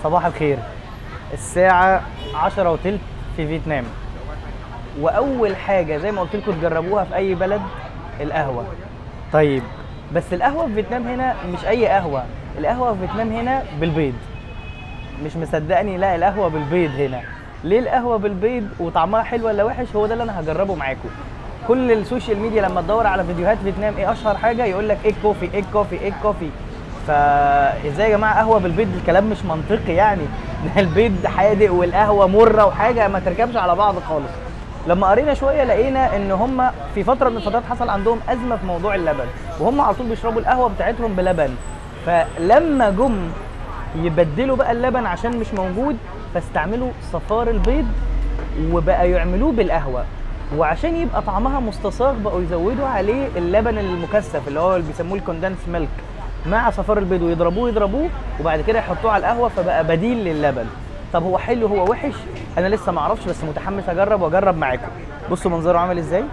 صباح الخير الساعة عشرة وتلت في فيتنام وأول حاجة زي ما قلت لكم تجربوها في أي بلد القهوة طيب بس القهوة في فيتنام هنا مش أي قهوة القهوة في فيتنام هنا بالبيض مش مصدقني لا القهوة بالبيض هنا ليه القهوة بالبيض وطعمها حلو ولا وحش هو ده اللي أنا هجربه معاكم كل السوشيال ميديا لما تدور على فيديوهات فيتنام ايه اشهر حاجه يقول لك ايه كوفي ايه كوفي ايه كوفي فازاي يا جماعه قهوه بالبيض الكلام مش منطقي يعني البيض حادق والقهوه مره وحاجه ما تركبش على بعض خالص لما قرينا شويه لقينا ان هم في فتره من الفترات حصل عندهم ازمه في موضوع اللبن وهم على طول بيشربوا القهوه بتاعتهم بلبن فلما جم يبدلوا بقى اللبن عشان مش موجود فاستعملوا صفار البيض وبقى يعملوه بالقهوه وعشان يبقى طعمها مستصاغ بقوا يزودوا عليه اللبن المكثف اللي هو اللي بيسموه الكوندنس ميلك مع صفار البيض ويضربوه يضربوه وبعد كده يحطوه على القهوه فبقى بديل للبن طب هو حلو هو وحش انا لسه ما اعرفش بس متحمس اجرب واجرب معاكم بصوا منظره عامل ازاي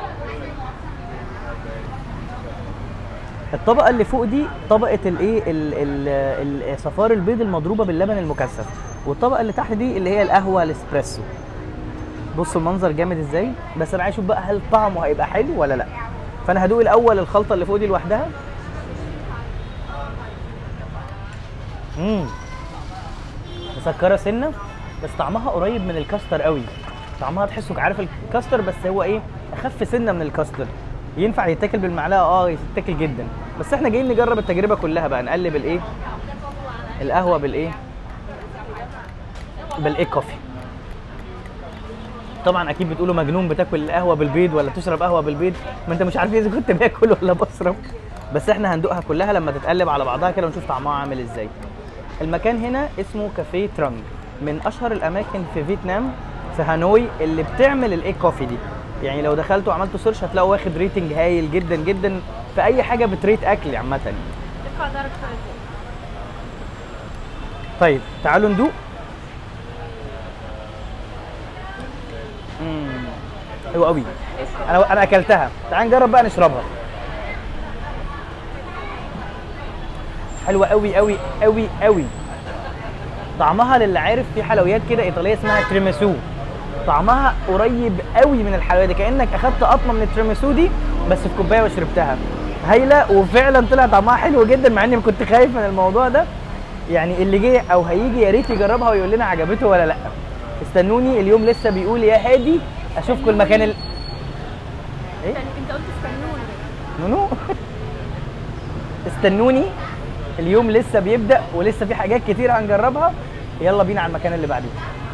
الطبقه اللي فوق دي طبقه الايه ال- ال- ال- صفار البيض المضروبه باللبن المكثف والطبقه اللي تحت دي اللي هي القهوه الاسبريسو بصوا المنظر جامد ازاي بس انا عايز اشوف بقى هل طعمه هيبقى حلو ولا لا فانا هدوق الاول الخلطه اللي فوق دي لوحدها امم مسكره سنه بس طعمها قريب من الكاستر قوي طعمها تحسه عارف الكاستر بس هو ايه اخف سنه من الكاستر ينفع يتاكل بالمعلقه اه يتاكل جدا بس احنا جايين نجرب التجربه كلها بقى نقلب الايه القهوه بالايه بالايه كوفي طبعا اكيد بتقولوا مجنون بتاكل القهوه بالبيض ولا تشرب قهوه بالبيض ما انت مش عارفين اذا كنت باكل ولا بشرب بس احنا هندوقها كلها لما تتقلب على بعضها كده ونشوف طعمها عامل ازاي المكان هنا اسمه كافيه ترانج من اشهر الاماكن في فيتنام في هانوي اللي بتعمل الاي كوفي دي يعني لو دخلتوا وعملتوا سيرش هتلاقوا واخد ريتنج هايل جدا جدا في اي حاجه بتريت اكل عامه ارفع درجة حرارتك طيب تعالوا ندوق امم حلو قوي انا انا اكلتها تعال نجرب بقى نشربها حلوه قوي قوي قوي قوي طعمها للي عارف في حلويات كده ايطاليه اسمها تريميسو طعمها قريب قوي من الحلويات دي كانك اخدت قطمه من التريميسو دي بس في كوبايه وشربتها هايله وفعلا طلع طعمها حلو جدا مع اني كنت خايف من الموضوع ده يعني اللي جه او هيجي يا ريت يجربها ويقول لنا عجبته ولا لا استنوني اليوم لسه بيقول يا هادي اشوفكم المكان ال... ايه يعني انت قلت استنوني نونو استنوني اليوم لسه بيبدا ولسه في حاجات كتير هنجربها يلا بينا على المكان اللي بعديه